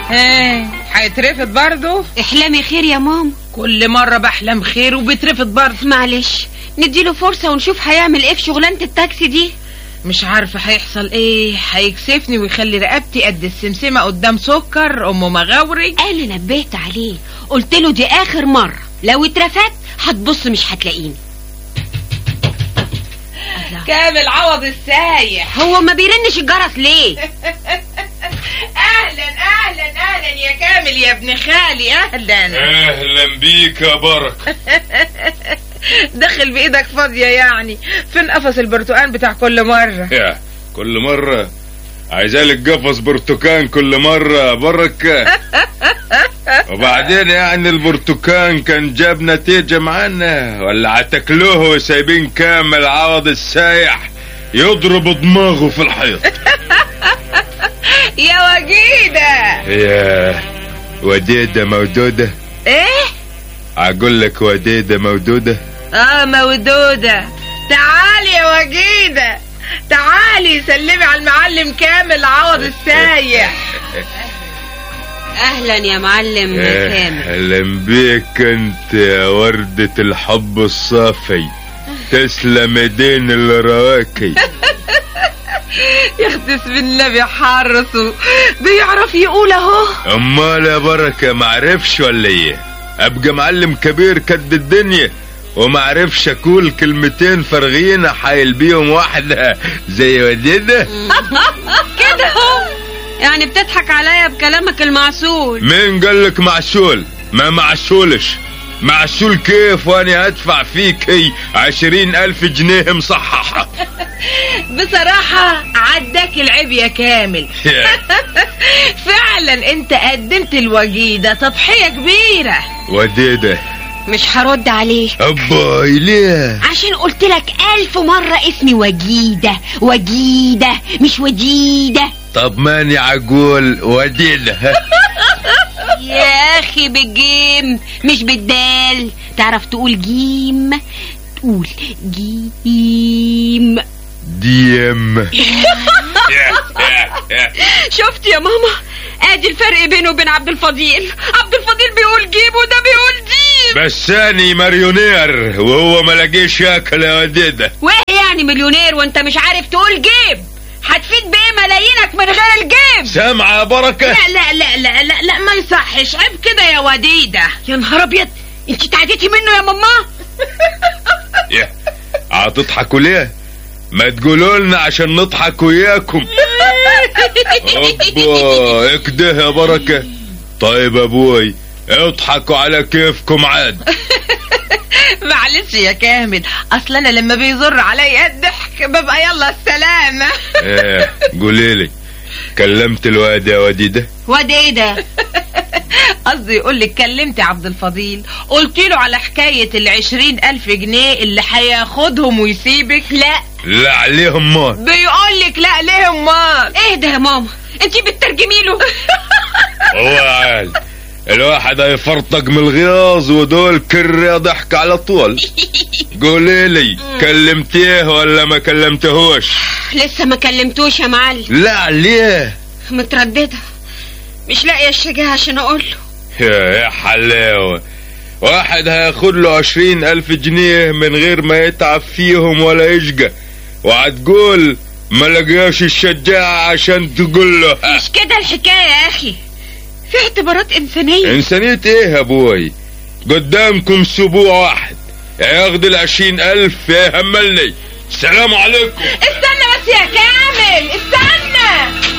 ايه هيترفض برضه احلامي خير يا ماما كل مرة بحلم خير وبيترفض برضه معلش نديله فرصة ونشوف هيعمل ايه في شغلانة التاكسي دي مش عارفة هيحصل ايه هيكسفني ويخلي رقبتي قد السمسمة قدام سكر ام مغاوري انا نبهت عليه قلت له دي اخر مرة لو اترفدت هتبص مش هتلاقيني كامل عوض السايح هو ما بيرنش الجرس ليه اهلا اهلا اهلا يا كامل يا ابن خالي اهلا اهلا بيك يا بركه دخل بايدك فاضية يعني فين قفص البرتقال بتاع كل مرة يا كل مره عايزالك قفص برتقان كل مرة يا بركة وبعدين يعني البرتقان كان جاب نتيجة معانا ولا هتاكلوه وسايبين كامل عوض السايح يضرب دماغه في الحيط يا وجيدة يا وديدة مودودة ايه اقول لك وديدة مودودة اه مودودة تعالي يا وجيدة تعالي سلمي على المعلم كامل عوض السايح اهلا يا معلم كامل اهلا بيك انت يا وردة الحب الصافي تسلم ايدين اللي رواكي يخدس بالنبي حرصه بيعرف يقول اهو امال يا بركة معرفش ولا ايه ابقى معلم كبير كد الدنيا ومعرفش اقول كلمتين فرغين حايل بيهم واحدة زي وديدة كده اهو يعني بتضحك عليا بكلامك المعسول مين قالك معسول ما معسولش معسول كيف وانا هدفع فيكي عشرين الف جنيه مصححة بصراحة عداك العيب يا كامل فعلا انت قدمت الوجيدة تضحية كبيرة وديدة مش هرد عليك اباي ليه عشان قلت لك ألف مرة اسمي وجيدة وجيدة مش وجيدة طب ماني عقول وديدة يا أخي بالجيم مش بالدال تعرف تقول جيم تقول جيم ديم شفت يا ماما ادي الفرق بينه وبين عبد الفضيل عبد الفضيل بيقول جيب وده بيقول جيم بس أني مليونير وهو ما لاقيش ياكل يا وديدة وايه يعني مليونير وانت مش عارف تقول جيب هتفيد بايه ملايينك من غير الجيب سامعة يا بركة لا لا لا لا لا, لا ما يصحش عيب كده يا وديدة يا نهار ابيض انت تعديتي منه يا ماما يا هتضحكوا ليه ما تقولوا لنا عشان نضحك وياكم اوبا اكده يا بركة طيب ابوي اضحكوا على كيفكم عاد معلش يا كامل اصل انا لما بيزر عليا الضحك ببقى يلا السلامة ايه قولي لي كلمت الواد يا وديدة وديدة قصدي يقول لك كلمت عبد الفضيل قلت له على حكاية العشرين ألف جنيه اللي هياخدهم ويسيبك لا لا عليهم مال بيقول لك لا ليه امال اهدى يا ماما انت بتترجمي له هو عال الواحد هيفرطق من الغياظ ودول كرة ضحك على طول قولي لي كلمتيه ولا ما كلمتهوش لسه ما كلمتوش يا معلم لا ليه مترددة مش لاقية الشجاعة عشان اقول له يا يا حلاوة واحد هياخد له عشرين ألف جنيه من غير ما يتعب فيهم ولا يشقى وهتقول ما لقاش الشجاعة عشان تقول له ها. مش كده الحكاية يا اخي في اعتبارات انسانية إنسانية إيه يا أبوي قدامكم أسبوع واحد ياخد العشرين ألف يا هملني السلام عليكم استنى بس يا كامل استنى